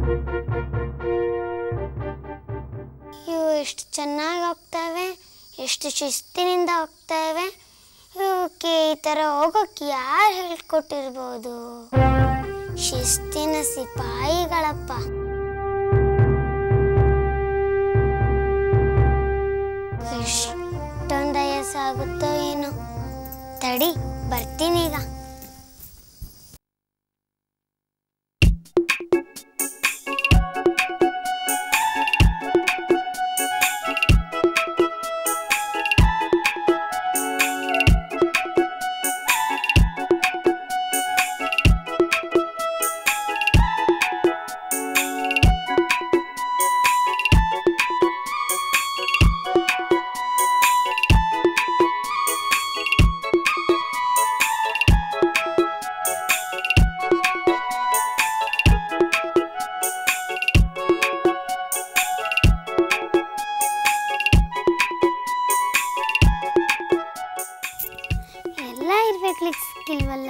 ಇವು ಎಷ್ಟು ಚೆನ್ನಾಗಿ ಹೋಗ್ತವೆ ಎಷ್ಟು ಶಿಸ್ತಿನಿಂದ ಹೋಗ್ತವೆ ಇವಕ್ಕೆ ಈ ಥರ ಹೋಗೋಕ್ಕೆ ಯಾರು ಹೇಳ್ಕೊಟ್ಟಿರ್ಬೋದು ಶಿಸ್ತಿನ ಸಿಪಾಯಿಗಳಪ್ಪ ಎಷ್ಟೊಂದು ವಯಸ್ಸಾಗುತ್ತೋ ಏನೋ ತಡಿ ಬರ್ತೀನೀಗ ಎಲ್ಲ ಇರ್ಬೇಕ್ಲಿಕ್ಕೆ ಸಿಕ್ಕಿಲ್ವಲ್ಲ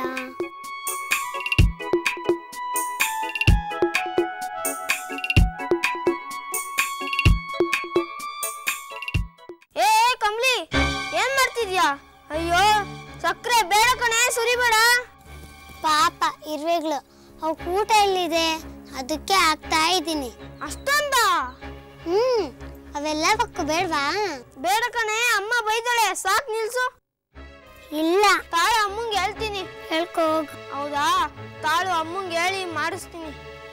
ಏ ಕಮ್ಲಿ ಏನ್ ಮಾಡ್ತಿದ್ಯಾ ಅಯ್ಯೋ ಸಕ್ಕರೆ ಬೇಡ ಕಣೆ ಸುರಿಬೇಡ ಪಾಪ ಇರ್ವೆಗಳು ಅವು ಊಟ ಎಲ್ಲಿದೆ ಅದಕ್ಕೆ ಆಗ್ತಾ ಇದ್ದೀನಿ ಅಷ್ಟೊಂದ ಹ್ಮ್ ಅವೆಲ್ಲ ಪಕ್ಕ ಬೇಡವಾ ಬೇಡ ಕಣೆ ಅಮ್ಮ ಬೈದಾಳೆ ಸಾಕ್ ನಿಲ್ಸು ಇಲ್ಲ ತಾಳು ಅಮ್ಮಂಗೆ ಹೇಳ್ತೀನಿ ಹೇಳ್ಕೊ ಹೋಗು ಹೌದಾ ತಾಳು ಅಮ್ಮಂಗೆ ಹೇಳಿ ಮಾಡಿಸ್ತೀನಿ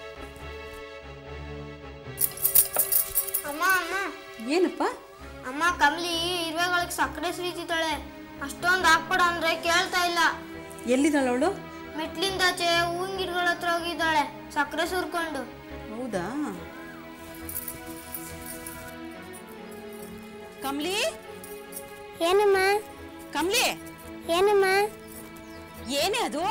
ಅಮ್ಮ ಅಮ್ಮ ಏನಪ್ಪ ಅಮ್ಮ ಕಮ್ಲಿ ಇರುವೆಗಳಿಗೆ ಸಕ್ಕರೆ ಸುರಿತಿದ್ದಾಳೆ ಅಷ್ಟೊಂದು ಹಾಕ್ಬೇಡ ಅಂದ್ರೆ ಕೇಳ್ತಾ ಇಲ್ಲ ಎಲ್ಲಿದ್ದಾಳ ಅವಳು ಮೆಟ್ಲಿಂದಾಚೆ ಹೂವಿನ ಗಿಡಗಳ ಹತ್ರ ಹೋಗಿದ್ದಾಳೆ ಸಕ್ಕರೆ ಸುರ್ಕೊಂಡು ಹೌದಾ ಕಮ್ಲಿ ಏನಮ್ಮ ಕಮ್ಲಿ ಏನಮ್ಮ ಏನೇ ಅದು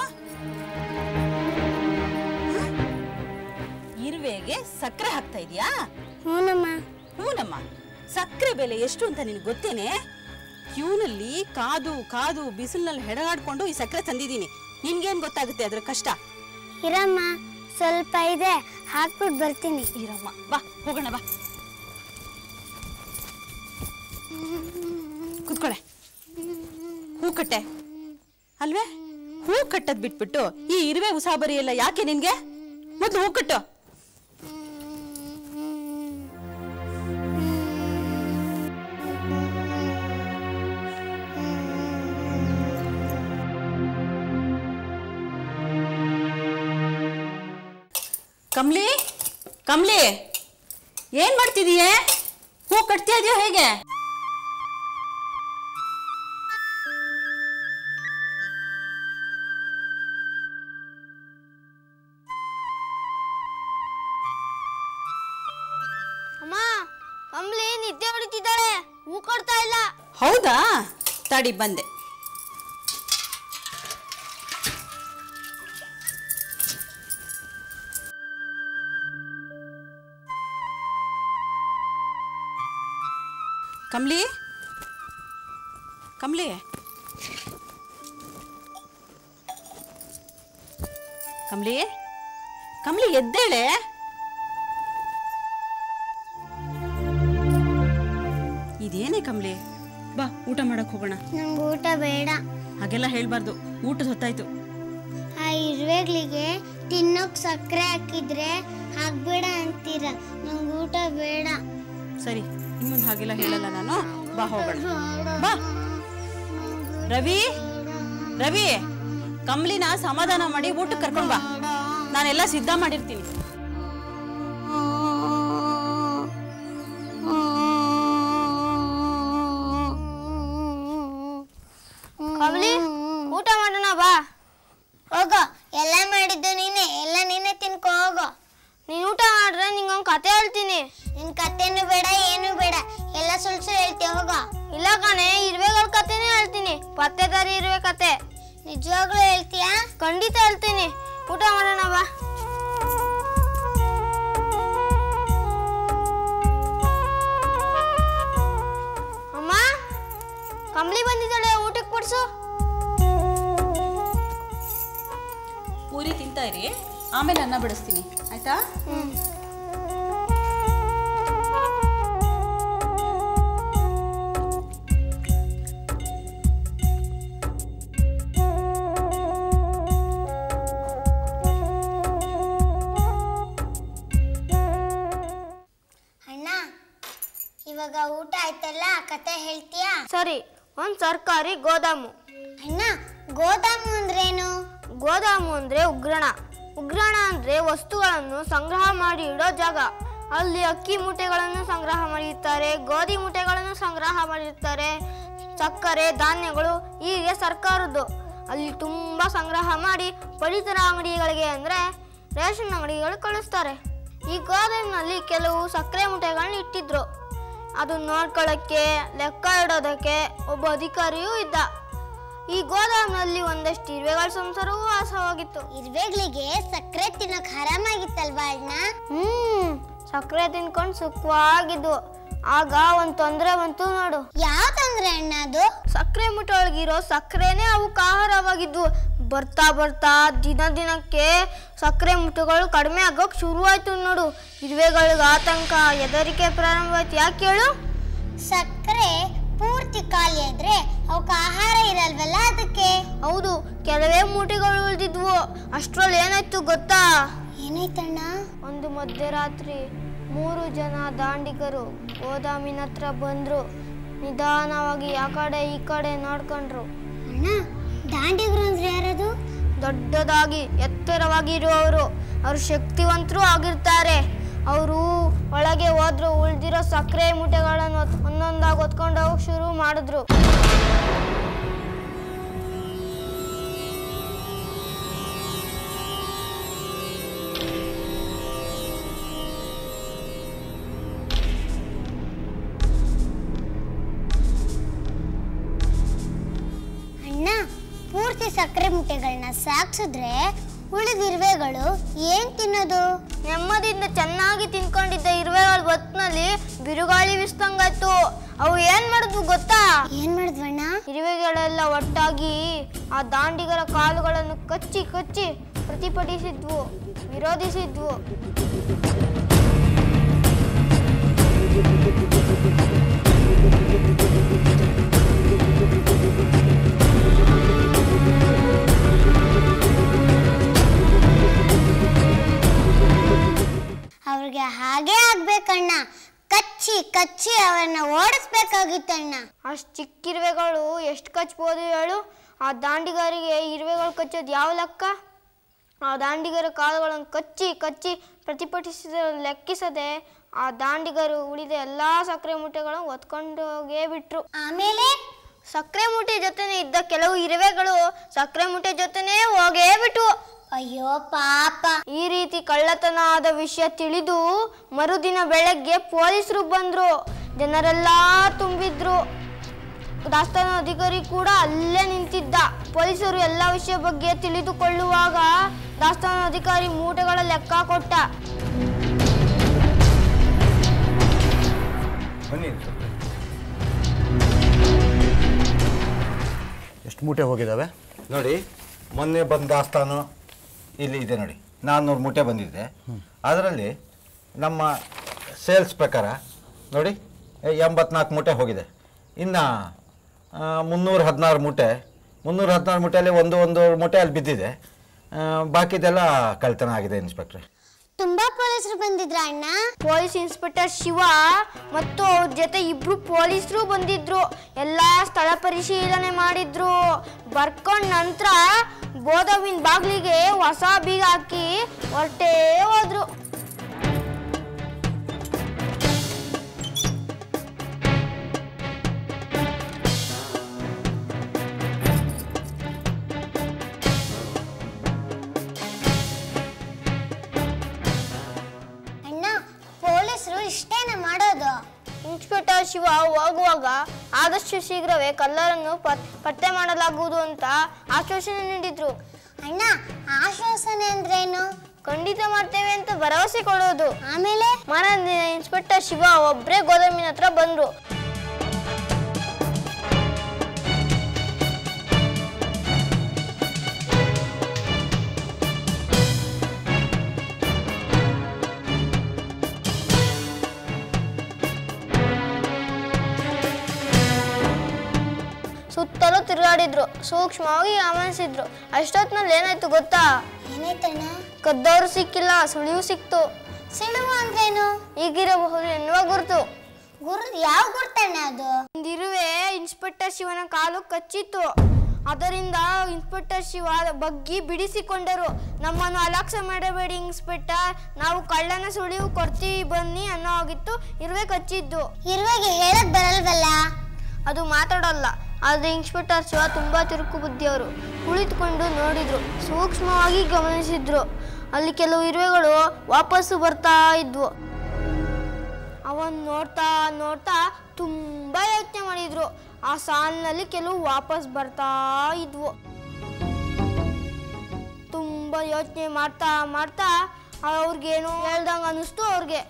ಹ? ಇರುವೆಗೆ ಸಕ್ಕರೆ ಹಾಕ್ತಾ ಇದೀಯಾ ಹ್ಞೂನಮ್ಮ ಹೂನಮ್ಮ ಸಕ್ಕರೆ ಬೆಲೆ ಎಷ್ಟು ಅಂತ ನಿನಗೆ ಗೊತ್ತೇನೆ ಕ್ಯೂನಲ್ಲಿ ಕಾದು ಕಾದು ಬಿಸಿಲಿನಲ್ಲಿ ಹೆಡಗಾಡ್ಕೊಂಡು ಈ ಸಕ್ಕರೆ ತಂದಿದ್ದೀನಿ ನಿನ್ಗೇನ್ ಗೊತ್ತಾಗುತ್ತೆ ಅದ್ರ ಕಷ್ಟ ಇರಮ್ಮ ಸ್ವಲ್ಪ ಇದೆ ಹಾಕ್ಬಿಟ್ಟು ಬರ್ತೀನಿ ಇರಮ್ಮ ಬಾ ಹೋಗೋಣ ಬಾ ಕುತ್ಕೊಳೆ ಹೂ ಕಟ್ಟೆ ಅಲ್ವೇ ಹೂ ಕಟ್ಟದ್ ಬಿಟ್ಬಿಟ್ಟು ಈ ಇರುವೆ ಉಸಾಬರಿ ಎಲ್ಲ ಯಾಕೆ ನಿನ್ಗೆ ಮೊದ್ಲು ಹೂ ಕಟ್ಟು ಕಮ್ಲಿ ಕಮ್ಲಿ ಏನ್ ಮಾಡ್ತಿದೀಯೇ ಹೂ ಕಟ್ತಾ ಇದೆಯಾ ಹೇಗೆ ಅಮ್ಮ ಕಮ್ಲಿ ನಿದ್ದೆ ಹೊಡಿತಿದ್ದಾಳೆ ಹೂ ಕೊಡ್ತಾ ಇಲ್ಲ ಹೌದಾ ತಡಿ ಬಂದೆ ಕಮ್ಲಿ ಕಮ್ಲಿ ಕಮ್ಲಿ ಕಮ್ಲಿ ಎದ್ದೇಳೆ ಇದೇನೇ ಕಮ್ಲಿ ಬಾ ಊಟ ಮಾಡಕ್ ಹೋಗೋಣ ನಂಗೆ ಊಟ ಬೇಡ ಹಾಗೆಲ್ಲ ಹೇಳ್ಬಾರ್ದು ಊಟದ ಹೊತ್ತಾಯ್ತು ಆ ಇರುವೆಗಳಿಗೆ ತಿನ್ನೋಕ್ ಸಕ್ಕರೆ ಹಾಕಿದ್ರೆ ಹಾಕ್ಬೇಡ ಅಂತೀರ ನಂಗೆ ಊಟ ಬೇಡ ಸರಿ ಇನ್ಮುಂದೆ ಹಾಗೆಲ್ಲ ಹೇಳಲ್ಲ ನಾನು ಬಾ ಹೋಗೋಣ ಬಾ ರವಿ ರವಿ ಕಮ್ಲಿನ ಸಮಾಧಾನ ಮಾಡಿ ಊಟಕ್ಕೆ ಕರ್ಕೊಂಡ್ ಬಾ ನಾನೆಲ್ಲ ಸಿದ್ಧ ಮಾಡಿರ್ತೀನಿ ಕಮ್ಲಿ ಊಟ ಮಾಡೋಣ ಬಾ ಹೋಗೋ ಎಲ್ಲ ಮಾಡಿದ್ದು ನೀನೆ ಎಲ್ಲ ನೀನೆ ತಿನ್ಕೋ ಹೋಗೋ ನೀನ್ ಊಟ ಮಾಡ್ರೆ ನಿಂಗೊಂದು ಕತೆ ಹೇಳ್ತೀನಿ ನಿನ್ ಕತೆನೂ ಬೇಡ ಏನು ಬೇಡ ಎಲ್ಲ ಸುಳ್ಳು ಸುಳ್ಳು ಹೇಳ್ತೀಯ ಹೋಗೋ ಇಲ್ಲ ಕಣೆ ಇರುವೆಗಳ ಕತೆನೇ ಹೇಳ್ತೀನಿ ಪತ್ತೆದಾರಿ ಇರುವೆ ಕತೆ ನಿಜವಾಗ್ಲೂ ಹೇಳ್ತೀಯಾ ಖಂಡಿತ ಹೇಳ್ತೀನಿ ಊಟ ಮಾಡೋಣ ಬಾ ಅಮ್ಮ ಕಂಬ್ಳಿ ಬಂದಿದ್ದಾಳೆ ಊಟಕ್ಕೆ ಕೊಡ್ಸು ಪೂರಿ ತಿಂತಾ ಇರಿ ಆಮೇಲೆ ಅನ್ನ ಬಡಿಸ್ತೀನಿ ಆಯ್ತಾ ಹ್ಮ್ ಇವಾಗ ಊಟ ಆಯ್ತಲ್ಲ ಕತೆ ಹೇಳ್ತೀಯಾ ಸರಿ ಒಂದು ಸರ್ಕಾರಿ ಗೋದಾಮು ಅಣ್ಣ ಗೋದಾಮು ಅಂದ್ರೇನು ಗೋದಾಮು ಅಂದ್ರೆ ಉಗ್ರಾಣ ಉಗ್ರಾಣ ಅಂದ್ರೆ ವಸ್ತುಗಳನ್ನು ಸಂಗ್ರಹ ಮಾಡಿ ಇಡೋ ಜಾಗ ಅಲ್ಲಿ ಅಕ್ಕಿ ಮೂಟೆಗಳನ್ನು ಸಂಗ್ರಹ ಮಾಡಿರ್ತಾರೆ ಗೋಧಿ ಮೂಟೆಗಳನ್ನು ಸಂಗ್ರಹ ಮಾಡಿರ್ತಾರೆ ಸಕ್ಕರೆ ಧಾನ್ಯಗಳು ಹೀಗೆ ಸರ್ಕಾರದ್ದು ಅಲ್ಲಿ ತುಂಬ ಸಂಗ್ರಹ ಮಾಡಿ ಪಡಿತರ ಅಂಗಡಿಗಳಿಗೆ ಅಂದರೆ ರೇಷನ್ ಅಂಗಡಿಗಳು ಕಳಿಸ್ತಾರೆ ಈ ಗೋದಾಮಿನಲ್ಲಿ ಕೆಲವು ಸಕ್ಕರೆ ಮೂಟೆಗಳನ್ನ ಇಟ್ಟಿದ್ರು ಅದನ್ನ ನೋಡ್ಕೊಳ್ಳೋಕ್ಕೆ ಲೆಕ್ಕ ಇಡೋದಕ್ಕೆ ಒಬ್ಬ ಅಧಿಕಾರಿಯೂ ಇದ್ದ ಈ ಗೋದಾಮಿನಲ್ಲಿ ಒಂದಷ್ಟು ಇರುವೆಗಳ ಸಂಸಾರವೂ ವಾಸವಾಗಿತ್ತು ಇರ್ವೆಗ್ಲಿಗೆ ಸಕ್ಕರೆ ತಿನ್ನೋಕ್ ಆರಾಮಾಗಿತ್ತಲ್ವಾ ಅಣ್ಣ ಹ್ಮ್ ಸಕ್ಕರೆ ತಿನ್ಕೊಂಡು ಸುಖವಾಗಿದ್ವು ಆಗ ಒಂದು ತೊಂದರೆ ಬಂತು ನೋಡು ಯಾವ್ದಂದ್ರೆ ಅಣ್ಣ ಅದು ಸಕ್ಕರೆ ಮುಟ್ಟೆ ಒಳಗಿರೋ ಸಕ್ಕರೆನೇ ಅವಕ್ಕೆ ಆಹಾರವಾಗಿದ್ವು ಬರ್ತಾ ಬರ್ತಾ ದಿನ ದಿನಕ್ಕೆ ಸಕ್ಕರೆ ಮುಟ್ಟೆಗಳು ಕಡಿಮೆ ಆಗೋಕೆ ಶುರುವಾಯ್ತು ನೋಡು ಇರುವೆಗಳಿಗೆ ಆತಂಕ ಹೆದರಿಕೆ ಪ್ರಾರಂಭವಾಯ್ತು ಯಾಕೆ ಹೇಳು ಸಕ್ಕರೆ ಪೂರ್ತಿ ಖಾಲಿ ಆದ್ರೆ ಅವಕ್ಕೆ ಆಹಾರ ಇರಲ್ವಲ್ಲ ಅದಕ್ಕೆ ಹೌದು ಕೆಲವೇ ಮೂಟೆಗಳು ಉಳಿದಿದ್ವು ಅಷ್ಟ್ರಲ್ಲಿ ಏನಾಯ್ತು ಗೊತ್ತಾ ಏನಾಯ್ತಣ್ಣ ಒಂದು ಮಧ್ಯರಾತ್ರಿ ಮೂರು ಜನ ದಾಂಡಿಗರು ಗೋದಾಮಿನ ಹತ್ರ ಬಂದ್ರು ನಿಧಾನವಾಗಿ ಆ ಕಡೆ ಈ ಕಡೆ ನೋಡ್ಕೊಂಡ್ರು ಅಣ್ಣ ದಾಂಡಿಗರು ಅಂದ್ರೆ ಯಾರದು ದೊಡ್ಡದಾಗಿ ಎತ್ತರವಾಗಿ ಇರುವವರು ಅವರು ಶಕ್ತಿವಂತರು ಆಗಿರ್ತಾರೆ ಅವರು ಒಳಗೆ ಹೋದ್ರು ಉಳಿದಿರೋ ಸಕ್ಕರೆ ಮೂಟೆಗಳನ್ನು ಹೊತ್- ಒಂದೊಂದಾಗಿ ಹೊತ್ಕೊಂಡು ಹೋಗಕ್ ಶುರು ಮಾಡಿದ್ರು ಅಣ್ಣ ಪೂರ್ತಿ ಸಕ್ಕರೆ ಮುಟ್ಟೆಗಳನ್ನ ಸಾಕ್ಸಿದ್ರೆ ಉಳಿದ ಇರುವೆಗಳು ಏನ್ ತಿನ್ನೋದು ನೆಮ್ಮದಿಯಿಂದ ಚೆನ್ನಾಗಿ ತಿನ್ಕೊಂಡಿದ್ದ ಇರುವೆಗಳ ಹೊತ್ನಲ್ಲಿ ಬಿರುಗಾಳಿ ಬೀಸ್ದಂಗಾಯ್ತು ಅವು ಏನ್ ಮಾಡಿದ್ವು ಗೊತ್ತಾ ಏನ್ ಮಾಡಿದ್ವಣ್ಣ ಇರುವೆಗಳೆಲ್ಲ ಒಟ್ಟಾಗಿ ಆ ದಾಂಡಿಗರ ಕಾಲುಗಳನ್ನು ಕಚ್ಚಿ ಕಚ್ಚಿ ಪ್ರತಿಭಟಿಸಿದ್ವು ವಿರೋಧಿಸಿದ್ವು ಅವ್ರಿಗೆ ಹಾಗೆ ಆಗ್ಬೇಕಣ್ಣ ಕಚ್ಚಿ ಕಚ್ಚಿ ಅವರನ್ನ ಓಡಿಸ್ಬೇಕಾಗಿತ್ತಣ್ಣ ಅಷ್ಟು ಚಿಕ್ಕ ಇರುವೆಗಳು ಎಷ್ಟು ಕಚ್ಬೋದು ಹೇಳು ಆ ದಾಂಡಿಗರಿಗೆ ಇರುವೆಗಳು ಕಚ್ಚೋದು ಯಾವ ಲೆಕ್ಕ ಆ ದಾಂಡಿಗರ ಕಾಲುಗಳನ್ನು ಕಚ್ಚಿ ಕಚ್ಚಿ ಪ್ರತಿಭಟಿಸಿದ ಲೆಕ್ಕಿಸದೆ ಆ ದಾಂಡಿಗರು ಉಳಿದ ಎಲ್ಲ ಸಕ್ಕರೆ ಮೂಟೆಗಳನ್ನು ಹೊತ್ಕೊಂಡು ಹೋಗೇ ಬಿಟ್ರು ಆಮೇಲೆ ಸಕ್ಕರೆ ಮೂಟೆ ಜೊತೆನೆ ಇದ್ದ ಕೆಲವು ಇರುವೆಗಳು ಸಕ್ಕರೆ ಮೂಟೆ ಜೊತೆನೇ ಹೋಗೇ ಬಿಟ್ಟು ಅಯ್ಯೋ ಪಾಪ ಈ ರೀತಿ ಕಳ್ಳತನ ಆದ ವಿಷಯ ತಿಳಿದು ಮರುದಿನ ಬೆಳಗ್ಗೆ ಪೊಲೀಸರು ಬಂದ್ರು ಜನರೆಲ್ಲ ತುಂಬಿದ್ರು ದಾಸ್ತಾನು ಅಧಿಕಾರಿ ಕೂಡ ಅಲ್ಲೇ ನಿಂತಿದ್ದ ಪೊಲೀಸರು ಎಲ್ಲ ವಿಷಯ ಬಗ್ಗೆ ತಿಳಿದುಕೊಳ್ಳುವಾಗ ದಾಸ್ತಾನು ಅಧಿಕಾರಿ ಮೂಟೆಗಳ ಲೆಕ್ಕ ಕೊಟ್ಟ ಬನ್ನಿ ಸ್ವಲ್ಪ. ಎಷ್ಟು ಮೂಟೆ ಹೋಗಿದ್ದಾವೆ ನೋಡಿ ಮೊನ್ನೆ ಬಂದ ದಾಸ್ತಾನು ಇಲ್ಲಿ ಇದೆ ನೋಡಿ ನಾನ್ನೂರು ಮೂಟೆ ಬಂದಿದೆ ಅದರಲ್ಲಿ ನಮ್ಮ ಸೇಲ್ಸ್ ಪ್ರಕಾರ ನೋಡಿ ಎಂಬತ್ನಾಲ್ಕು ಮೂಟೆ ಹೋಗಿದೆ ಇನ್ನು ಮುನ್ನೂರ ಹದಿನಾರು ಮೂಟೆ ಮುನ್ನೂರ ಹದಿನಾರು ಮೂಟೆಯಲ್ಲಿ ಒಂದು ಒಂದು ಮೂಟೆ ಅಲ್ಲಿ ಬಿದ್ದಿದೆ ಆ, ಬಾಕಿದೆಲ್ಲ ಕಳ್ತನ ಆಗಿದೆ ಇನ್ಸ್ಪೆಕ್ಟ್ರೆ ತುಂಬಾ ಪೊಲೀಸರು ಬಂದಿದ್ರ ಅಣ್ಣ ಪೊಲೀಸ್ ಇನ್ಸ್ಪೆಕ್ಟರ್ ಶಿವ ಮತ್ತು ಅವ್ರ ಜೊತೆ ಇಬ್ರು ಪೊಲೀಸರು ಬಂದಿದ್ರು ಎಲ್ಲ ಸ್ಥಳ ಪರಿಶೀಲನೆ ಮಾಡಿದ್ರು ಬರ್ಕೊಂಡ್ ನಂತರ ಗೋದಾಮಿನ ಬಾಗ್ಲಿಗೆ ಹೊಸ ಬೀಗ ಹಾಕಿ ಹೊರಟೇ ಹೋದ್ರು ಅಣ್ಣ ಪೊಲೀಸರು ಇಷ್ಟೇನ ಮಾಡೋದು ಇನ್ಸ್ಪೆಕ್ಟರ್ ಶಿವ ಹೋಗುವಾಗ ಆದಷ್ಟು ಶೀಘ್ರವೇ ಕಲ್ಲರನ್ನು ಪತ್- ಪತ್ತೆ ಮಾಡಲಾಗುವುದು ಅಂತ ಆಶ್ವಾಸನೆ ನೀಡಿದ್ರು ಅಣ್ಣ ಆಶ್ವಾಸನೆ ಅಂದ್ರೇನು ಖಂಡಿತ ಮಾಡ್ತೇವೆ ಅಂತ ಭರವಸೆ ಕೊಡೋದು ಆಮೇಲೆ ಮಾರನೇ ಇನ್ಸ್ಪೆಕ್ಟರ್ ಶಿವ ಒಬ್ಬರೇ ಗೋದಾಮಿನ ಹತ್ರ ಬಂದ್ರು ಸುತ್ತಲೂ ತಿರುಗಾಡಿದ್ರು ಸೂಕ್ಷ್ಮವಾಗಿ ಗಮನಿಸಿದ್ರು ಅಷ್ಟೊತ್ತಿನಲ್ಲಿ ಏನಾಯ್ತು ಗೊತ್ತಾ ಏನಾಯ್ತಣ್ಣ ಕದ್ದವರು ಸಿಕ್ಕಿಲ್ಲ ಸುಳಿವು ಸಿಕ್ತು ಸಿಡುವ ಅಂದ್ರೇನು ಈಗಿರಬಹುದು ಎನ್ನುವ ಗುರುತು ಗುರು ಯಾವ ಗುರ್ತಣ್ಣ ಅದು ಒಂದಿರುವೆ ಇನ್ಸ್ಪೆಕ್ಟರ್ ಶಿವನ ಕಾಲು ಕಚ್ಚಿತ್ತು ಅದರಿಂದ ಇನ್ಸ್ಪೆಕ್ಟರ್ ಶಿವ ಬಗ್ಗಿ ಬಿಡಿಸಿಕೊಂಡರು ನಮ್ಮನ್ನು ಅಲಕ್ಷ್ಯ ಮಾಡಬೇಡಿ ಇನ್ಸ್ಪೆಕ್ಟರ್ ನಾವು ಕಳ್ಳನ ಸುಳಿವು ಕೊಡ್ತೀವಿ ಬನ್ನಿ ಅನ್ನೋ ಆಗಿತ್ತು ಇರುವೆ ಕಚ್ಚಿದ್ದು ಇರುವೆಗೆ ಹೇಳಕ್ ಬರಲ್ವಲ್ಲ ಅದು ಮಾತಾಡಲ್ಲ ಆದರೆ ಇನ್ಸ್ಪೆಕ್ಟರ್ ಶಿವ ತುಂಬಾ ತಿರುಕು ಬುದ್ಧಿಯವರು ಕುಳಿತುಕೊಂಡು ನೋಡಿದ್ರು ಸೂಕ್ಷ್ಮವಾಗಿ ಗಮನಿಸಿದ್ರು ಅಲ್ಲಿ ಕೆಲವು ಇರುವೆಗಳು ವಾಪಸ್ಸು ಬರ್ತಾ ಇದ್ವು ಅವನ್ ನೋಡ್ತಾ ನೋಡ್ತಾ ತುಂಬಾ ಯೋಚನೆ ಮಾಡಿದ್ರು ಆ ಸಾಲಿನಲ್ಲಿ ಕೆಲವು ವಾಪಸ್ ಬರ್ತಾ ಇದ್ವು ತುಂಬಾ ಯೋಚನೆ ಮಾಡ್ತಾ ಮಾಡ್ತಾ ಅವ್ರಿಗೇನು ಹೇಳ್ದಂಗ ಅನಿಸ್ತು ಅವ್ರಿಗೆ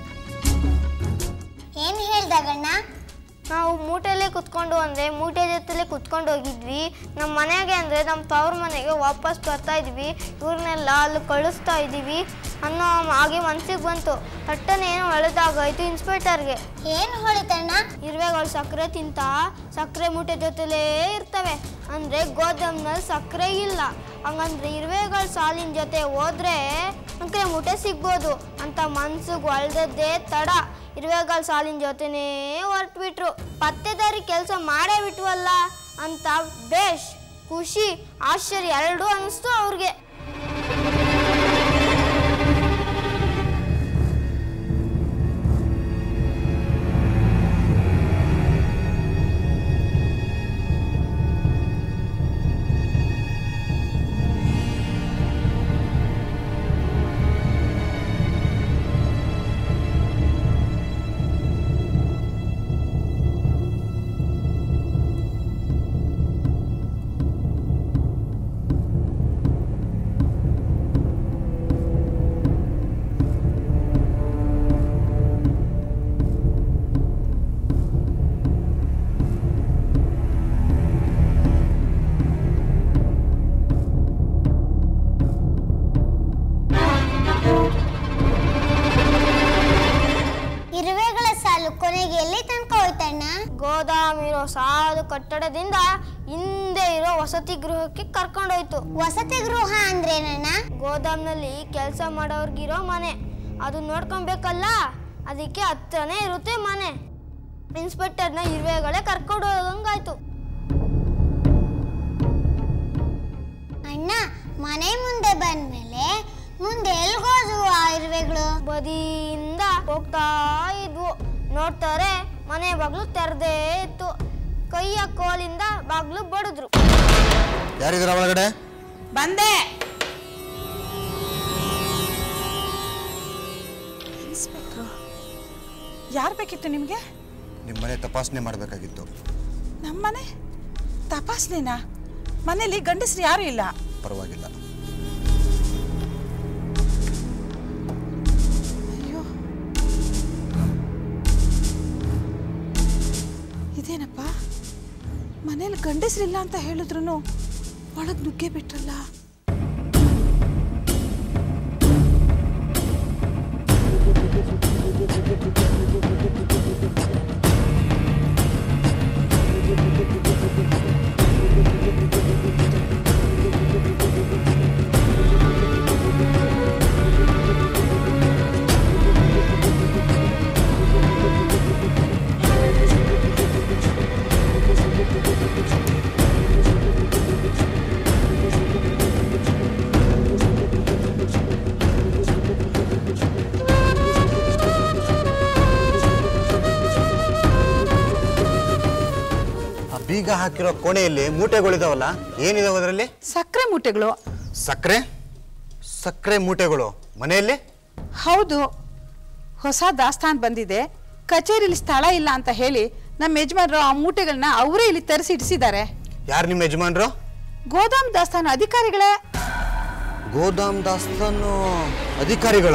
ಏನ್ ಹೇಳ್ದಾಗಣ್ಣ ನಾವು ಮೂಟೆಲ್ಲೇ ಕುತ್ಕೊಂಡು ಅಂದರೆ ಮೂಟೆ ಜೊತೆಲೇ ಕುತ್ಕೊಂಡು ಹೋಗಿದ್ವಿ ನಮ್ಮ ಮನೆಗೆ ಅಂದರೆ ನಮ್ಮ ತವ್ರ ಮನೆಗೆ ವಾಪಸ್ ಬರ್ತಾ ಇದ್ವಿ ಇವ್ರನ್ನೆಲ್ಲ ಅಲ್ಲಿ ಕಳಿಸ್ತಾ ಇದ್ದೀವಿ ಅನ್ನೋ ಹಾಗೆ ಮನ್ಸಿಗೆ ಬಂತು ತಟ್ಟನೆ ಏನೋ ಒಳ್ಳೆದಾಗಾಯ್ತು ಇನ್ಸ್ಪೆಕ್ಟರ್ಗೆ ಏನ್ ಹೊಳಿತಣ್ಣ ಇರುವೆಗಳು ಸಕ್ಕರೆ ತಿಂತ ಸಕ್ಕರೆ ಮೂಟೆ ಜೊತೆಲೇ ಇರ್ತವೆ ಅಂದರೆ ಗೋದಾಮ್ನಲ್ಲಿ ಸಕ್ಕರೆ ಇಲ್ಲ ಹಂಗಂದ್ರೆ ಇರುವೆಗಳ ಸಾಲಿನ ಜೊತೆ ಹೋದ್ರೆ ಸಕ್ಕರೆ ಮೂಟೆ ಸಿಗ್ಬೋದು ಅಂತ ಮನ್ಸಿಗೆ ಒಳ್ದದ್ದೇ ತಡ ಇರುವೆಗಳ ಸಾಲಿನ ಜೊತೆನೇ ಹೊರಟ್ಬಿಟ್ರು ಪತ್ತೆದಾರಿ ಕೆಲಸ ಮಾಡೇ ಬಿಟ್ವಲ್ಲ ಅಂತ ಬೇಷ್ ಖುಷಿ ಆಶ್ಚರ್ಯ ಎರಡೂ ಅನಿಸ್ತು ಅವ್ರಿಗೆ ಇರುವೆಗಳ ಸಾಲು ಕೊನೆಗೆ ಎಲ್ಲಿ ತನಕ ಹೋಯ್ತಣ್ಣ ಗೋದಾಮ್ ಇರೋ ಸಾಲು ಕಟ್ಟಡದಿಂದ ಹಿಂದೆ ಇರೋ ವಸತಿ ಗೃಹಕ್ಕೆ ಕರ್ಕೊಂಡೋಯ್ತು ವಸತಿ ಗೃಹ ಅಂದ್ರೇನಣ್ಣ ಗೋದಾಮ್ನಲ್ಲಿ ಕೆಲಸ ಮಾಡೋರ್ಗಿರೋ ಮನೆ ಅದು ನೋಡ್ಕೊಬೇಕಲ್ಲ ಅದಕ್ಕೆ ಹತ್ರನೇ ಇರುತ್ತೆ ಮನೆ ಇನ್ಸ್ಪೆಕ್ಟರ್ನ ಇರುವೆಗಳೇ ಕರ್ಕೊಂಡು ಹೋಗಂಗಾಯ್ತು ಅಣ್ಣ ಮನೆ ಮುಂದೆ ಬಂದ್ಮೇಲೆ ಮುಂದೆ ಎಲ್ಗೋದ್ವು ಆ ಇರುವೆಗಳು ಬದಿಯಿಂದ ಹೋಗ್ತಾ ಇದ್ವು ನೋಡ್ತಾರೆ ಮನೆ ಬಾಗ್ಲು ತೆರೆದೇ ಇತ್ತು ಕೈಯ ಕೋಲಿಂದ ಬಾಗ್ಲು ಬಡಿದ್ರು ಯಾರಿದ್ರ ಒಳಗಡೆ ಬಂದೆ ಯಾರು ಬೇಕಿತ್ತು ನಿಮಗೆ ನಿಮ್ಮ ಮನೆ ತಪಾಸಣೆ ಮಾಡಬೇಕಾಗಿತ್ತು ನಮ್ಮನೆ ತಪಾಸಣೆನಾ ಮನೇಲಿ ಗಂಡಸ್ರು ಯಾರು ಇಲ್ಲ ಪರವಾಗಿಲ್ಲ ಅಯ್ಯೋ ಇದೇನಪ್ಪ ಮನೇಲಿ ಗಂಡಸ್ರಿಲ್ಲ ಅಂತ ಹೇಳಿದ್ರು ಒಳಗೆ ನುಗ್ಗೇ ಬಿಟ್ರಲ್ಲ ಆ ಬೀಗ ಹಾಕಿರೋ ಕೋಣೆಯಲ್ಲಿ ಮೂಟೆಗಳಿದಾವಲ್ಲ ಏನಿದಾವೆ ಅದರಲ್ಲಿ ಸಕ್ಕರೆ ಮೂಟೆಗಳು ಸಕ್ಕರೆ ಸಕ್ಕರೆ ಮೂಟೆಗಳು ಮನೆಯಲ್ಲಿ ಹೌದು ಹೊಸ ದಾಸ್ತಾನ್ ಬಂದಿದೆ ಕಚೇರಿಲಿ ಸ್ಥಳ ಇಲ್ಲ ಅಂತ ಹೇಳಿ ನಮ್ಮ ಯಜಮಾನರು ಆ ಮೂಟೆಗಳನ್ನ ಅವರೇ ಇಲ್ಲಿ ತರಿಸಿ ಇಡಿಸಿದ್ದಾರೆ ಯಾರು ನಿಮ್ಮ ಯಜಮಾನ್ರು ಗೋದಾಮ್ ದಾಸ್ತಾನು ಅಧಿಕಾರಿಗಳೇ ಗೋದಾಮ್ ದಾಸ್ತಾನು ಅಧಿಕಾರಿಗಳ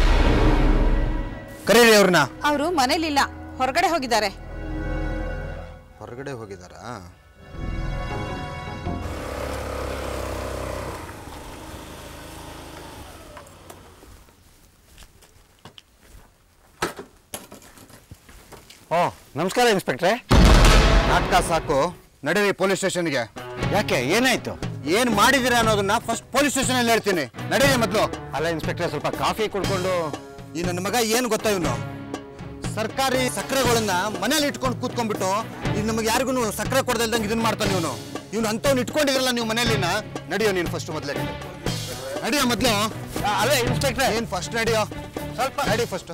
ಕರೀರಿ ಅವ್ರನ್ನ ಅವರು ಮನೇಲಿಲ್ಲ ಹೊರಗಡೆ ಹೋಗಿದ್ದಾರೆ ಹೊರಗಡೆ ಹೋಗಿದಾರಾ ಓ ನಮಸ್ಕಾರ ಇನ್ಸ್ಪೆಕ್ಟ್ರೆ ನಾಟಕ ಸಾಕು ನಡೀರಿ ಪೊಲೀಸ್ ಸ್ಟೇಷನ್ಗೆ ಯಾಕೆ ಏನಾಯ್ತು ಏನ್ ಮಾಡಿದಿರ ಅನ್ನೋದನ್ನ ಫಸ್ಟ್ ಪೊಲೀಸ್ ಸ್ಟೇಷನ್ ಅಲ್ಲಿ ಹೇಳ್ತೀನಿ ನಡೀರಿ ಮೊದಲು ಅಲ್ಲ ಇನ್ಸ್ಪೆಕ್ಟ್ರೆ ಸ್ವಲ್ಪ ಕಾಫಿ ಕುಡ್ಕೊಂಡು ಈ ನನ್ನ ಮಗ ಏನು ಗೊತ್ತಾ ಇವನು ಸರ್ಕಾರಿ ಸಕ್ಕರೆಗಳನ್ನ ಮನೇಲಿ ಇಟ್ಕೊಂಡು ಕೂತ್ಕೊಂಡ್ಬಿಟ್ಟು ಈಗ ನಮಗೆ ಯಾರಿಗೂ ಸಕ್ಕರೆ ಕೊಡದಿಲ್ದಂಗೆ ಇದನ್ನ ಮಾಡ್ತಾನೆ ಇವನು ಇವನು ಅಂಥವ್ನು ಇಟ್ಕೊಂಡಿದ್ರಲ್ಲ ನೀವು ಮನೇಲಿನ ನಡಿಯೋ ನೀನು ಫಸ್ಟ್ ಮೊದಲೇ ನಡಿಯೋ ಮೊದಲು ಅದೇ ಇನ್ಸ್ಪೆಕ್ಟ್ರೆ ಏನು ಫಸ್ಟ್ ನಡಿಯೋ ಸ್ವಲ್ಪ ನಡಿ ಫಸ್ಟ್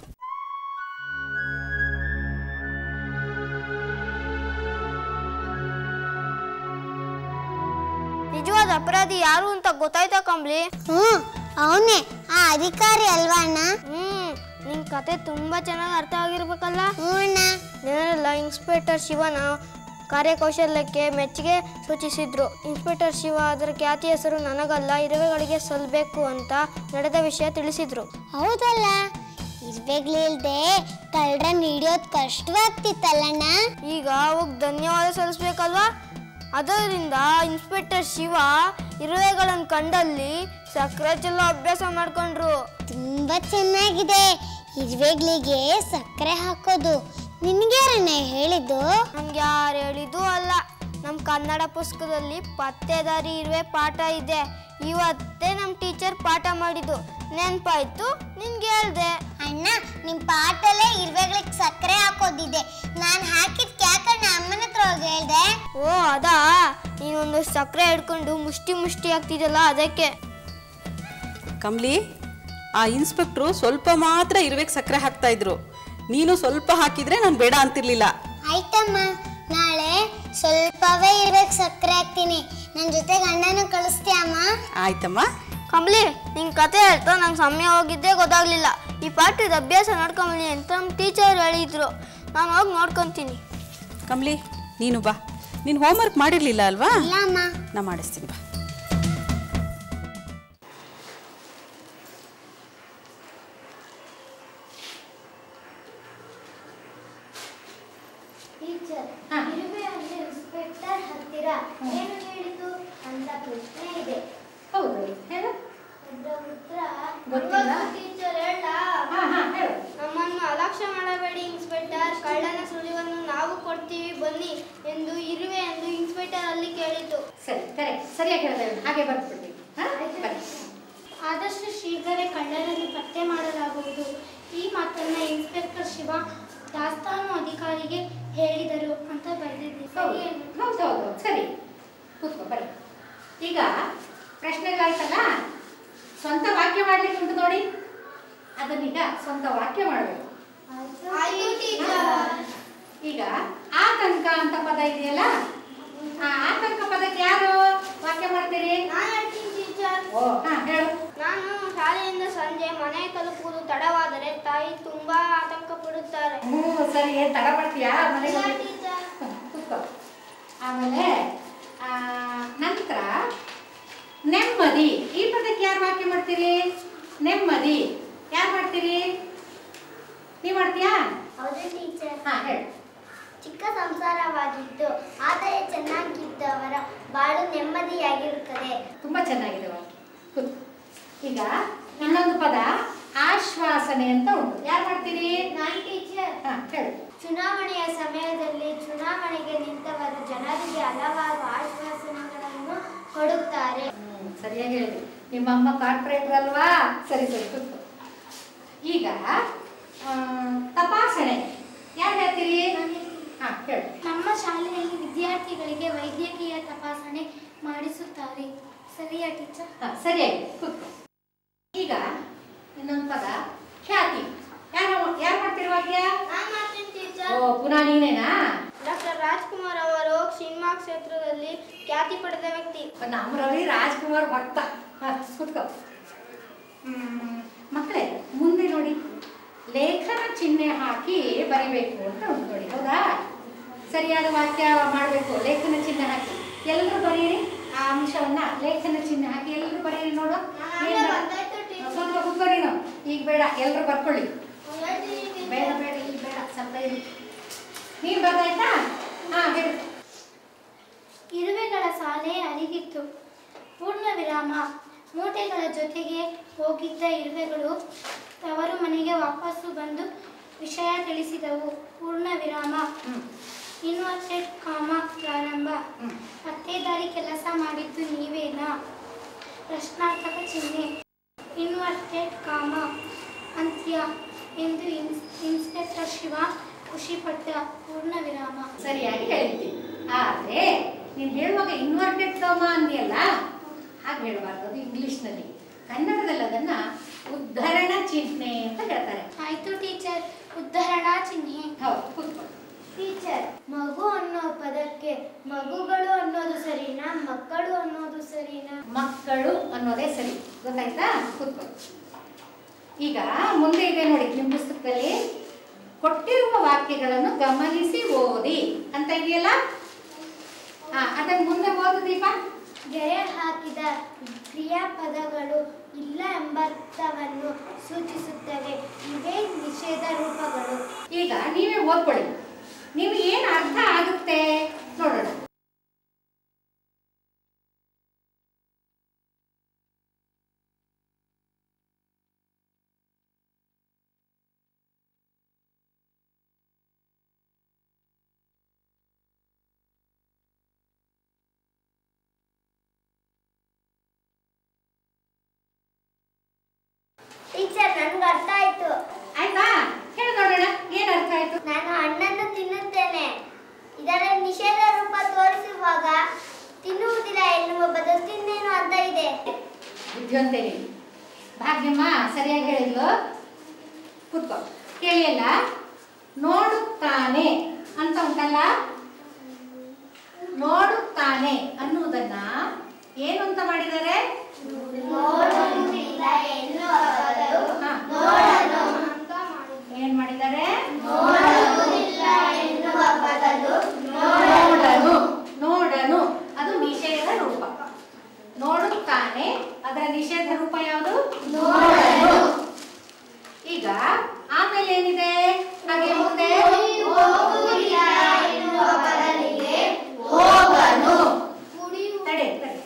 ನಿಜವಾದ ಅಪರಾಧಿ ಯಾರು ಅಂತ ಗೊತ್ತಾಯ್ತಾ ಕಂಬ್ಲಿ ಹ್ಞೂ ಅವನೇ ಆ ಅಧಿಕಾರಿ ಅಲ್ವಾ ಅಣ್ಣ ಹ್ಮ್ ನಿನ್ ಕತೆ ತುಂಬಾ ಚೆನ್ನಾಗಿ ಅರ್ಥ ಆಗಿರ್ಬೇಕಲ್ಲ ಹ್ಞೂ ಅಣ್ಣ ಜನರೆಲ್ಲ ಇನ್ಸ್ಪೆಕ್ಟರ್ ಶಿವನ ಕಾರ್ಯಕೌಶಲ್ಯಕ್ಕೆ ಮೆಚ್ಚುಗೆ ಸೂಚಿಸಿದ್ರು ಇನ್ಸ್ಪೆಕ್ಟರ್ ಶಿವ ಅದರ ಖ್ಯಾತಿ ಹೆಸರು ನನಗಲ್ಲ ಇರುವೆಗಳಿಗೆ ಸಲ್ಲಬೇಕು ಅಂತ ನಡೆದ ವಿಷಯ ತಿಳಿಸಿದ್ರು ಹೌದಲ್ಲ ಇರ್ಬೇಗ್ಲಿಲ್ದೆ ಕಳ್ರನ್ ಹಿಡಿಯೋದು ಕಷ್ಟವಾಗ್ತಿತ್ತಲ್ಲಣ್ಣ ಈಗ ಅವಾಗ ಧನ್ಯವಾದ ಸಲ್ಲಿಸ್ಬೇಕಲ್ವಾ ಅದರಿಂದ ಇನ್ಸ್ಪೆಕ್ಟರ್ ಶಿವ ಇರುವೆಗಳನ್ನು ಕಂಡಲ್ಲಿ ಸಕ್ಕರೆ ಚೆಲ್ಲೋ ಅಭ್ಯಾಸ ಮಾಡ್ಕೊಂಡ್ರು ತುಂಬಾ ಚೆನ್ನಾಗಿದೆ ಇರುವೆಗಳಿಗೆ ಸಕ್ಕರೆ ಹಾಕೋದು ನಿನ್ಗ್ಯಾರಣ್ಣ ಹೇಳಿದ್ದು ನಮ್ಗೆ ಯಾರು ಹೇಳಿದ್ದು ಅಲ್ಲ ನಮ್ಮ ಕನ್ನಡ ಪುಸ್ತಕದಲ್ಲಿ ಪತ್ತೆದಾರಿ ಇರುವೆ ಪಾಠ ಇದೆ ಇವತ್ತೇ ನಮ್ಮ ಟೀಚರ್ ಪಾಠ ಮಾಡಿದ್ದು ನೆನ್ಪಾಯ್ತು ನಿನ್ಗೆ ಹೇಳ್ದೆ ಅಣ್ಣ ನಿಮ್ ಪಾಟಲ್ಲೇ ಇರುವೆಗಳಿಗೆ ಸಕ್ಕರೆ ಹಾಕೋದಿದೆ ನಾನ್ ಹಾಕಿದ್ ಕ್ಯಾಕಣ್ಣ ಅಮ್ಮನ ಹತ್ರ ಹೋಗಿ ಹೇಳ್ದೆ ಓ ಅದಾ ನೀನೊಂದು ಸಕ್ಕರೆ ಹಿಡ್ಕೊಂಡು ಮುಷ್ಟಿ ಮುಷ್ಟಿ ಆಗ್ತಿದಲ್ಲ ಅದಕ್ಕೆ ಕಮ್ಲಿ ಆ ಇನ್ಸ್ಪೆಕ್ಟ್ರು ಸ್ವಲ್ಪ ಮಾತ್ರ ಇರ್ಬೇಕು ಸಕ್ಕರೆ ಹಾಕ್ತಾ ಇದ್ರು ನೀನು ಸ್ವಲ್ಪ ಹಾಕಿದ್ರೆ ನಾನು ಬೇಡ ಅಂತಿರ್ಲಿಲ್ಲ ಆಯ್ತಮ್ಮ ನಾಳೆ ಸ್ವಲ್ಪವೇ ಇರ್ಬೇಕು ಸಕ್ಕರೆ ಹಾಕ್ತೀನಿ ನನ್ನ ಜೊತೆಗೆ ಅಣ್ಣನ ಕಳಿಸ್ತೀಯ ಅಮ್ಮ ಆಯ್ತಮ್ಮ ಕಂಬ್ಲಿ ನಿನ್ ಕತೆ ಹೇಳ್ತಾ ನಂಗೆ ಸಮಯ ಹೋಗಿದ್ದೇ ಗೊತ್ತಾಗ್ಲಿಲ್ಲ ಈ ಪಾಠದ ಅಭ್ಯಾಸ ನೋಡ್ಕೊಂಬಲಿ ಅಂತ ನಮ್ಮ ಟೀಚರ್ ಹೇಳಿದ್ರು ನಾನು ಹೋಗಿ ನೋಡ್ಕೊಂತೀನಿ ಕಮ್ಲಿ ನೀನು ಬಾ ನೀನು ಹೋಮ್ವರ್ಕ್ ಮಾಡಿರ್ಲಿಲ್ಲ ಅಲ್ವಾ ಇಲ್ಲ ಅಮ್ಮ ನಾ ಮಾಡಿಸ್ತೀನಿ ಬಾ ಟೀಚರ್ ಇರುವೆ ಅಂದ್ರೆ ಇನ್ಸ್ಪೆಕ್ಟರ್ ಹತ್ತಿರ ಏನು ಹೇಳಿತು ಅಂತ ಪ್ರಶ್ನೆ ಇದೆ ಹೌದು ಹೇಳು ಅದರ ಉತ್ತರ ಗೊತ್ತಿಲ್ಲ? ಟೀಚರ್ ಹೇಳ ಹಾ ಹಾ ಹೇಳು ನಮ್ಮನ್ನು ಅಲಕ್ಷ್ಯ ಮಾಡಬೇಡಿ ಇನ್ಸ್ಪೆಕ್ಟರ್ ಕಳ್ಳನ ಸುಳಿವನ್ನು ನಾವು ಕೊಡ್ತೀವಿ ಬನ್ನಿ ಎಂದು ಇರುವೆ ಎಂದು ಇನ್ಸ್ಪೆಕ್ಟರ್ ಅಲ್ಲಿ ಕೇಳಿತು ಸರಿ ಕರೆಕ್ಟ್ ಸರಿಯಾಗಿ ಹೇಳ್ದೆ ಹಾಗೆ ಬರ್ಬಿಡ್ತೀವಿ ಹಾ ಬನ್ನಿ ಆದಷ್ಟು ಶೀಘ್ರವೇ ಕಳ್ಳರನ್ನು ಪತ್ತೆ ಮಾಡಲಾಗುವುದು ಈ ಮಾತನ್ನ ಇನ್ಸ್ಪೆಕ್ಟರ್ ಶಿವ ದಾಸ್ತಾನು ಅಧಿಕಾರಿಗೆ ಹೇಳಿದರು ಅಂತ ಬರೆದಿದ್ದೆ ಹೌದು ಹೌದು ಹೌದು ಸರಿ ಕೂತ್ಕೋ ಬರ್ರಿ ಈಗ ಪ್ರಶ್ನೆಗಳಾಯ್ತಲ್ಲ ಸ್ವಂತ ವಾಕ್ಯ ಮಾಡ್ಲಿಕ್ಕೆ ಉಂಟು ನೋಡಿ ಅದನ್ನೀಗ ಸ್ವಂತ ವಾಕ್ಯ ಮಾಡಬೇಕು ಆಯ್ತು ಟೀಚರ್ ಈಗ ಆತಂಕ ಅಂತ ಪದ ಇದೆಯಲ್ಲ ಆ ಆತಂಕ ಪದಕ್ಕೆ ಯಾರು ವಾಕ್ಯ ಮಾಡ್ತೀರಿ ನಾನು ಹೇಳ್ತೀನಿ ಟೀಚರ್ ಓ ಹಾ ಹೇಳು ನಾನು ಶಾಲೆಯಿಂದ ಸಂಜೆ ಮನೆ ತಲುಪುವುದು ತಡವಾದರೆ ತಾಯಿ ತುಂಬಾ ಆತಂಕ ಪಡುತ್ತಾರೆ ಹ್ಞೂ ಸರಿ ಏನ್ ತಡ ಮಾಡ್ತೀಯಾ ಮನೆಗೆ ಹೋಗಿ? ಟೀಚರ್ ಕೂತ್ಕೋ ಆಮೇಲೆ ಆ, ನಂತರ ನೆಮ್ಮದಿ ಈ ಪದಕ್ಕೆ ಯಾರು ವಾಕ್ಯ ಮಾಡ್ತೀರಿ ನೆಮ್ಮದಿ ಯಾರು ಮಾಡ್ತೀರಿ ನೀವ್ ಮಾಡ್ತೀಯಾ ಹೌದು ಟೀಚರ್ ಹಾ ಹೇಳು ಚಿಕ್ಕ ಸಂಸಾರವಾಗಿದ್ದು ಆದರೆ ಚೆನ್ನಾಗಿದ್ದವರ ಬಾಳು ನೆಮ್ಮದಿಯಾಗಿರುತ್ತದೆ ತುಂಬಾ ಚೆನ್ನಾಗಿದೆ ವಾಕ್ಯ ಕೂತ್ಕೋ. ಈಗ ಇನ್ನೊಂದು ಪದ ಆಶ್ವಾಸನೆ ಅಂತ ಉಂಟು ಯಾರು ಮಾಡ್ತೀರಿ ನಾನು ಟೀಚರ್ ಹಾ ಹೇಳು ಚುನಾವಣೆಯ ಸಮಯದಲ್ಲಿ ಚುನಾವಣೆಗೆ ನಿಂತವರು ಜನರಿಗೆ ಹಲವಾರು ಆಶ್ವಾಸನೆಗಳನ್ನು ಕೊಡುತ್ತಾರೆ ಹ್ಮ್, ಸರಿಯಾಗಿ ಹೇಳಿದ್ರಿ ನಿಮ್ಮ ಅಮ್ಮ ಕಾರ್ಪೊರೇಟರ್ ಅಲ್ವಾ ಸರಿ ಸರಿ ಕೂತ್ಕೋ ಈಗ ಆ, ತಪಾಸಣೆ ಯಾರು ಹೇಳ್ತೀರಿ ಹಾ ಹೇಳು ನಮ್ಮ ಶಾಲೆಯಲ್ಲಿ ವಿದ್ಯಾರ್ಥಿಗಳಿಗೆ ವೈದ್ಯಕೀಯ ತಪಾಸಣೆ ಮಾಡಿಸುತ್ತಾರೆ ಸರಿಯಾ ಟೀಚರ್ ಹಾ ಸರಿಯಾಗಿ ಕೂತ್ಕೋ ಈಗ ಇನ್ನೊಂದು ಪದ ಖ್ಯಾತಿ ಯಾರು ಯಾರು ಮಾಡ್ತೀರಿ ವಾಕ್ಯ ನಾನು ಮಾಡ್ತೀನಿ ಟೀಚರ್ ಓ ಪುನಃ ನೀನೇನಾ ಡಾಕ್ಟರ್ ರಾಜ್ಕುಮಾರ್ ಅವರು ಸಿನಿಮಾ ಕ್ಷೇತ್ರದಲ್ಲಿ ಖ್ಯಾತಿ ಪಡೆದ ವ್ಯಕ್ತಿ ನಮ್ಮ ರವಿ ರಾಜ್ಕುಮಾರ್ ಭಕ್ತ ಹಾ ಕೂತ್ಕೋ ಹ್ಮ್, ಮಕ್ಕಳೇ ಮುಂದೆ ನೋಡಿ ಲೇಖನ ಚಿಹ್ನೆ ಹಾಕಿ ಬರಿಬೇಕು ಅಂತ ಉಂಟು ನೋಡಿ ಹೌದಾ ಸರಿಯಾದ ವಾಕ್ಯ ಮಾಡಬೇಕು ಲೇಖನ ಚಿಹ್ನೆ ಹಾಕಿ ಎಲ್ಲರೂ ಬರೀರಿ ಆ ಅಂಶವನ್ನ ಲೇಖನ ಚಿಹ್ನೆ ಹಾಕಿ ಎಲ್ಲರೂ ಬರೀರಿ ನೋಡು ನಾನೇ ಏನ್ ಬ- ಬರ್ದಾಯ್ತು ಟೀಚರ್. ಸ್ವಲ್ಪ ಕೂತ್ಕೋ ನೀನು ಈಗ ಬೇಡ ಎಲ್ಲರೂ ಬರ್ಕೊಳ್ಳಿ ಹೇಳ್ತೀನಿ ಟೀಚರ್. ಬೇಡ ಬೇಡ ಈಗ ಬೇಡ ಸ್ವಲ್ಪ ಇರಿ ನೀನು ಬರ್ದಾಯ್ತಾ ಹಾ ಹೇಳು ಇರುವೆಗಳ ಸಾಲೆ ಅರಿಗಿತ್ತು ಪೂರ್ಣ ವಿರಾಮ ಮೂಟೆಗಳ ಜೊತೆಗೆ ಹೋಗಿದ್ದ ಇರುವೆಗಳು ತವರು ಮನೆಗೆ ವಾಪಸ್ಸು ಬಂದು ವಿಷಯ ತಿಳಿಸಿದವು ಪೂರ್ಣ ವಿರಾಮ ಹ್ಮ್ ಇನ್ವರ್ಟೆಡ್ ಕಾಮ ಪ್ರಾರಂಭ ಹ್ಮ್ ಪತ್ತೇದಾರಿ ಕೆಲಸ ಮಾಡಿದ್ದು ನೀವೇನಾ ಪ್ರಶ್ನಾರ್ಥಕ ಚಿಹ್ನೆ ಇನ್ವರ್ಟೆಡ್ ಕಾಮ ಅಂತ್ಯ ಎಂದು ಇನ್ಸ್- ಇನ್ಸ್ಪೆಕ್ಟರ್ ಶಿವ ಖುಷಿಪಟ್ಟ ಪೂರ್ಣ ವಿರಾಮ ಸರಿಯಾಗಿ ಹೇಳಿದ್ದಿ ಆದರೆ ನೀನು ಹೇಳುವಾಗ ಇನ್ವರ್ಟೆಡ್ ಕಾಮ ಅಂದಿಯಲ್ಲ ಹಾಗೆ ಹೇಳಬಾರ್ದು ಅದು ಇಂಗ್ಲಿಷ್ನಲ್ಲಿ ಕನ್ನಡದಲ್ಲಿ ಅದನ್ನ ಉದ್ಧರಣ ಚಿಹ್ನೆ ಅಂತ ಹೇಳ್ತಾರೆ ಆಯ್ತು ಟೀಚರ್ ಉದ್ಧರಣಾ ಚಿಹ್ನೆ ಹೌದು ಕೂತ್ಕೊಳ್ಳಿ ಟೀಚರ್ ಮಗು ಅನ್ನೋ ಪದಕ್ಕೆ ಮಗುಗಳು ಅನ್ನೋದು ಸರಿನಾ ಮಕ್ಕಳು ಅನ್ನೋದು ಸರಿನಾ ಮಕ್ಕಳು ಅನ್ನೋದೇ ಸರಿ ಗೊತ್ತಾಯ್ತಾ ಕೂತ್ಕೊಳ್ಳಿ ಈಗ ಮುಂದೆ ಇದೆ ನೋಡಿ ನಿಮ್ಮ ಪುಸ್ತಕದಲ್ಲಿ ಕೊಟ್ಟಿರುವ ವಾಕ್ಯಗಳನ್ನು ಗಮನಿಸಿ ಓದಿ ಅಂತ ಇದೆಯಲ್ಲ ಹಾ ಅದನ್ನ ಮುಂದೆ ಓದು ದೀಪ ಗೆರೆ ಹಾಕಿದ ಕ್ರಿಯಾಪದಗಳು ಇಲ್ಲ ಎಂಬರ್ಥವನ್ನು ಸೂಚಿಸುತ್ತವೆ ಇವೇ ನಿಷೇಧ ರೂಪಗಳು ಈಗ ನೀವೇ ಓದ್ಕೊಳ್ಳಿ ನೀವು ಏನು ಅರ್ಥ ಆಗುತ್ತೆ ನೋಡೋಣ ಟೀಚರ್ ನನ್ಗೆ ಅರ್ಥ ಆಯ್ತು ಆಯ್ತಾ ಹೇಳಿ ನೋಡೋಣ ಏನು ಅರ್ಥ ಆಯ್ತು ನಾನು ಹಣ್ಣನ್ನು ತಿನ್ನುತ್ತೇನೆ ಇದರ ನಿಷೇಧ ರೂಪ ತೋರಿಸುವಾಗ ತಿನ್ನುವುದಿಲ್ಲ ಎನ್ನುವ ಬದಲು ತಿನ್ನೇನು ಅಂತ ಇದೆ ಬುದ್ಧಿವಂತೆ ನೀನು ಭಾಗ್ಯಮ್ಮ ಸರಿಯಾಗಿ ಹೇಳಿದ್ಲು ಕೂತ್ಕೋ ಕೇಳಿಯಲ್ಲ ನೋಡುತ್ತಾನೆ ಅಂತ ಉಂಟಲ್ಲ ನೋಡುತ್ತಾನೆ ಅನ್ನುವುದನ್ನ ಏನು ಅಂತ ಮಾಡಿದ್ದಾರೆ ನೋಡುವುದಿಲ್ಲ ಎನ್ನುವ ಬದಲು ಹಾ. ಅಂತ ಮಾಡಿದೆ. ಏನ್ ಮಾಡಿದ್ದಾರೆ ನೋಡುವುದಿಲ್ಲ ಎನ್ನುವ ಬದಲು ನೋಡನು ನೋಡನು ಅದು ನಿಷೇಧ ರೂಪ ನೋಡುತ್ತಾನೆ ಅದರ ನಿಷೇಧ ರೂಪ ಯಾವುದು ನೋಡನು ಈಗ ಆಮೇಲೆ ಏನಿದೆ ಹಾಗೆ ಮುಂದೆ ಹೋಗುವುದಿಲ್ಲ ಎನ್ನುವ ಬದಲಿಗೆ ಹೋಗನು ತಡೆ ತಡೆ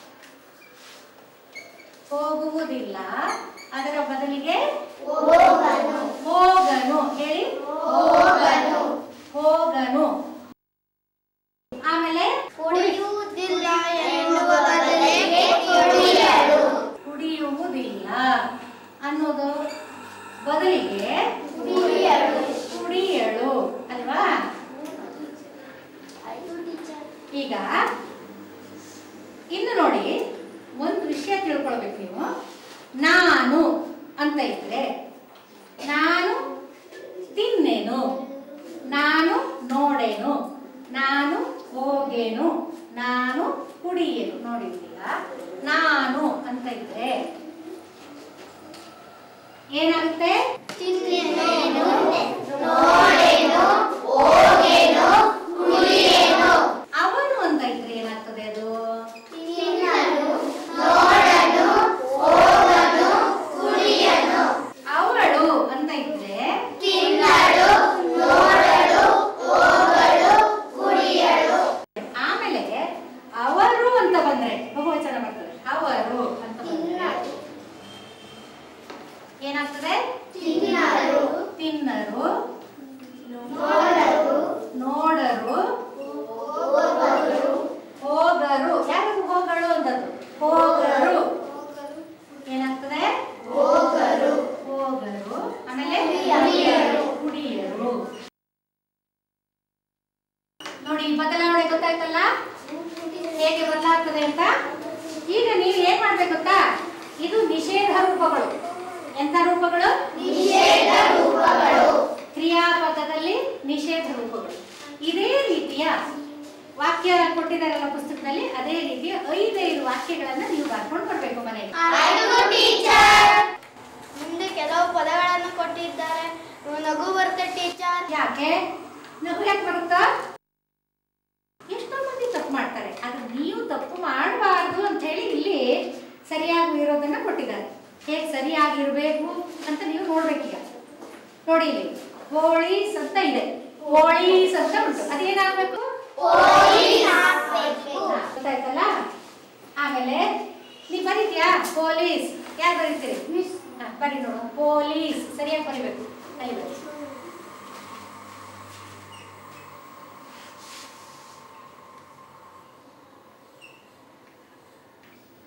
ಹೋಗುವುದಿಲ್ಲ ಅದರ ಬದಲಿಗೆ ಹೋಗನು ಹೋಗನು ಹೇಳಿ ಹೋಗನು ಹೋಗನು ಆಮೇಲೆ ಕುಡಿಯುವುದಿಲ್ಲ ಎನ್ನುವ ಬದಲಿಗೆ ಕುಡಿಯಲು ಕುಡಿಯುವುದಿಲ್ಲ ಅನ್ನೋದು ಬದಲಿಗೆ ಕುಡಿಯಲು ಕುಡಿಯಳು ಅಲ್ವಾ ಈಗ ಇನ್ನು ನೋಡಿ ಒಂದು ವಿಷಯ ತಿಳ್ಕೊಳ್ಬೇಕು ನೀವು ನಾನು ಅಂತ ಇದ್ರೆ ನಾನು ತಿನ್ನೆನು ನಾನು ನೋಡೆನು ನಾನು ಹೋಗೆನು ನಾನು ಕುಡಿಯೆನು ನೋಡಿದ್ದೀರ ನಾನು ಅಂತ ಇದ್ರೆ ಏನಾಗುತ್ತೆ ತಿನ್ನೇನು ನೋಡೆನು ಹೋಗೆನು ಕುಡಿಯೆನು ಅವನು ಅಂತ ಇದ್ರೆ ಏನಾಗ್ತದೆ ಅದು ತಿನ್ನಲು ನೋಡಲು ಹೋಗನು ಕುಡಿಯನು ಅವಳು ಅಂತ ಇದ್ರೆ ತಿನ್ನಲು ನೋಡಲು ಹೋಗಲು ಕುಡಿಯಲು ಆಮೇಲೆ ಅವರು ಅಂತ ಬಂದ್ರೆ ಬಹುವಚನ ಬರ್ತದೆ ಅವರು ಅಂತ ಬಂದ್ರೆ ಏನಾಗ್ತದೆ ತಿನ್ನಲು ತಿನ್ನರು ನೋಡಲು ನೋಡರು ಹೋಗಲು ಹೋಗರು ಯಾರು ಹೋಗಳು ಅಂತದ್ದು ಹೋಗರು ಏನಾಗ್ತದೆ ಹೋಗಲು ಹೋಗರು ಆಮೇಲೆ ಕುಡಿಯರು. ಕುಡಿಯರು ನೋಡಿ ಈ ಬದಲಾವಣೆ ಗೊತ್ತಾಯ್ತಲ್ಲ ಹೇಗೆ ಬದಲಾಗ್ತದೆ ಅಂತ ಈಗ ನೀವು ಏನ್ ಮಾಡ್ಬೇಕು ಗೊತ್ತಾ ಇದು ನಿಷೇಧ ರೂಪಗಳು ಎಂತ ರೂಪಗಳು ನಿಷೇಧ ರೂಪಗಳು ಕ್ರಿಯಾಪದದಲ್ಲಿ ನಿಷೇಧ ರೂಪಗಳು ಇದೇ ರೀತಿಯ ವಾಕ್ಯ ಕೊಟ್ಟಿದ್ದಾರಲ್ಲ ಪುಸ್ತಕದಲ್ಲಿ ಅದೇ ರೀತಿಯ ಐದೈದು ವಾಕ್ಯಗಳನ್ನ ನೀವು ಬರ್ಕೊಂಡು ಬರ್ಬೇಕು ಮನೆಗೆ ಆಯ್ತು ಟೀಚರ್ ಮುಂದೆ ಕೆಲವು ಪದಗಳನ್ನು ಕೊಟ್ಟಿದ್ದಾರೆ ನಗು ಬರುತ್ತೆ ಟೀಚರ್ ಯಾಕೆ ನಗು ಯಾಕೆ ಬರುತ್ತಾ ಎಷ್ಟೋ ಮಂದಿ ತಪ್ಪು ಮಾಡ್ತಾರೆ ಆದ್ರೆ ನೀವು ತಪ್ಪು ಮಾಡಬಾರ್ದು ಅಂತ ಹೇಳಿ ಇಲ್ಲಿ ಸರಿಯಾಗಿ ಇರೋದನ್ನ ಕೊಟ್ಟಿದ್ದಾರೆ ಹೇಗೆ ಸರಿಯಾಗಿರ್ಬೇಕು ಅಂತ ನೀವು ನೋಡ್ಬೇಕೀಗ ನೋಡಿ ಇಲ್ಲಿ ಪೋಳೀಸ್ ಅಂತ ಇದೆ ಪೋಳೀಸ್ ಅಂತ ಉಂಟು ಅದೇನಾಗಬೇಕು ಗೊತ್ತಾಯ್ತಲ್ಲ ಆಮೇಲೆ ನೀ ಬರೀತೀಯಾ ಪೊಲೀಸ್ ಯಾರು ಬರೀತೀರಿ ಹಾ, ಬರೀ ನೋಡು ಪೊಲೀಸ್ ಸರಿಯಾಗಿ ಬರಿಬೇಕು ಅಲ್ಲಿ ಬರಿ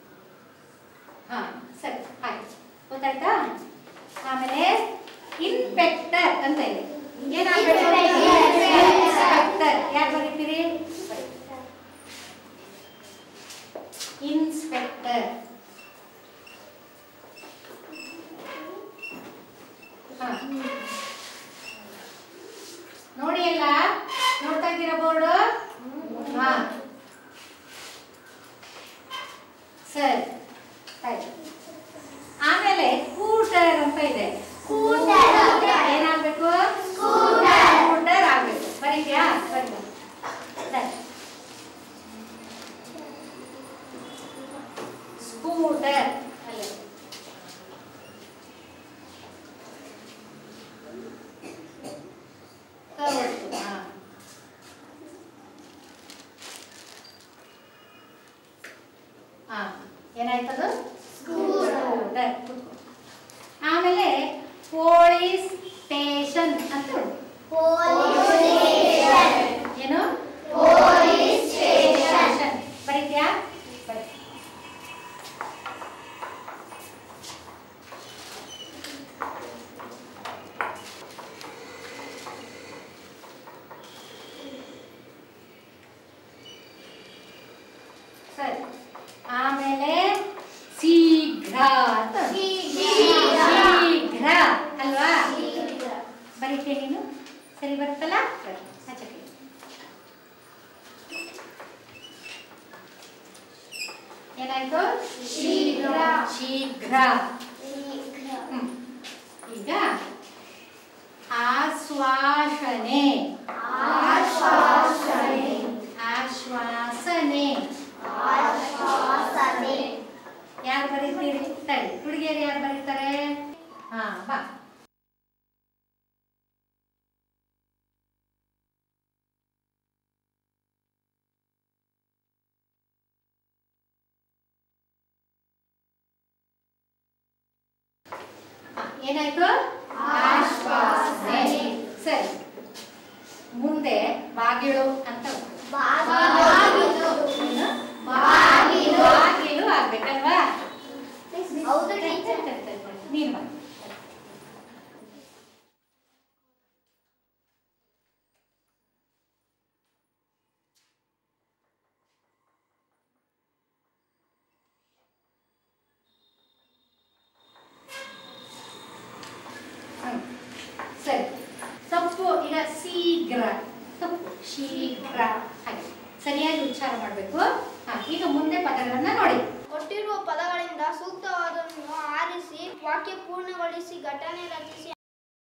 ಹಾ ಸರಿ ಆಯ್ತು ಗೊತ್ತಾಯ್ತಾ ಆಮೇಲೆ ಇನ್ಸ್ಪೆಕ್ಟರ್ ಇನ್ಸ್ಪೆಕ್ಟರ್ ಅಂತ ಇದೆ ಏನಾಗಬೇಕು ಇನ್ಸ್ಪೆಕ್ಟರ್ ಯಾರು ಬರೀತೀರಿ ಇನ್ಸ್ಪೆಕ್ಟರ್ ಹಾ. ನೋಡಿ ಎಲ್ಲ ನೋಡ್ತಾ ಇದ್ದೀರಾ ಬೋರ್ಡ್ ಹಾ ಸರಿ ಆಯ್ತು ಆಮೇಲೆ ಸ್ಕೂಟರ್ ಅಂತ ಇದೆ ಏನಾಗ್ಬೇಕು ಸ್ಕೂಟರ್ ಆಗ್ಬೇಕು ಬರೀದ್ಯಾ ಬರೀ ಸರಿ. ಸ್ಕೂಟರ್ ಅಲ್ಲೇ ಹೌದು, ಹಾ. ಹಾ ಏನಾಯ್ತದು ಸ್ಕೂಟರ್ ಕೂತ್ಕೊ. ಆಮೇಲೆ ಪೊಲೀಸ್ ಸ್ಟೇಷನ್ ಅಂತ ಉಂಟು ಏನು ಸ್ಟೇಷನ್ ಬರೀತ್ಯಾ ಬರೀ ಸರಿ ಆಮೇಲೆ ಶೀಘ್ರ ಅಂತ ಉಂಟು. ಶೀಘ್ರ ಅಲ್ವಾ ಬರೀತೀಯ ನೀನು ಸರಿ ಬರುತ್ತಲ್ಲ ಬರಿ ಆಚೆಗೆ ಏನಾಯ್ತು ಶೀಘ್ರ ಶೀಘ್ರ ಹ್ಮ್. ಈಗ ಆಶ್ವಾಸನೆ ಆಶ್ವಾಸನೆ ಯಾರು ಬರೀತೀರಿ ತಡಿ ಹುಡುಗಿಯರು ಯಾರು ಬರೀತಾರೆ ಹಾ ಬಾ ಹಾ, ಏನಾಯ್ತು ಆಶ್ವಾಸನೆ ಸರಿ ಮುಂದೆ ಬಾಗಿಲು ಅಂತ ಉಂಟು. ಏನು? ಬಾಗಿಲು ಆಗ್ಬೇಕಲ್ವಾ ಹೌದು ಸರಿ, ಸರಿ, ಸರಿ, ಸರಿ, ಸರಿ. ನೀನು ಬಾ ಹ್ಮ್. ಸರಿ ತಪ್ಪು ಈಗ ಶೀಘ್ರ ತಪ್ಪು ಶೀಘ್ರ ಹಾಗೆ ಸರಿಯಾಗಿ ಉಚ್ಚಾರ ಮಾಡಬೇಕು ಹಾ ಈಗ ಮುಂದೆ ಪದಗಳನ್ನ ನೋಡಿ ಕೊಟ್ಟಿರುವ ಪದಗಳಿಂದ ಸೂಕ್ತವಾದನ್ನು ಆರಿಸಿ ವಾಕ್ಯ ಪೂರ್ಣಗೊಳಿಸಿ ಘಟನೆ ರಚಿಸಿ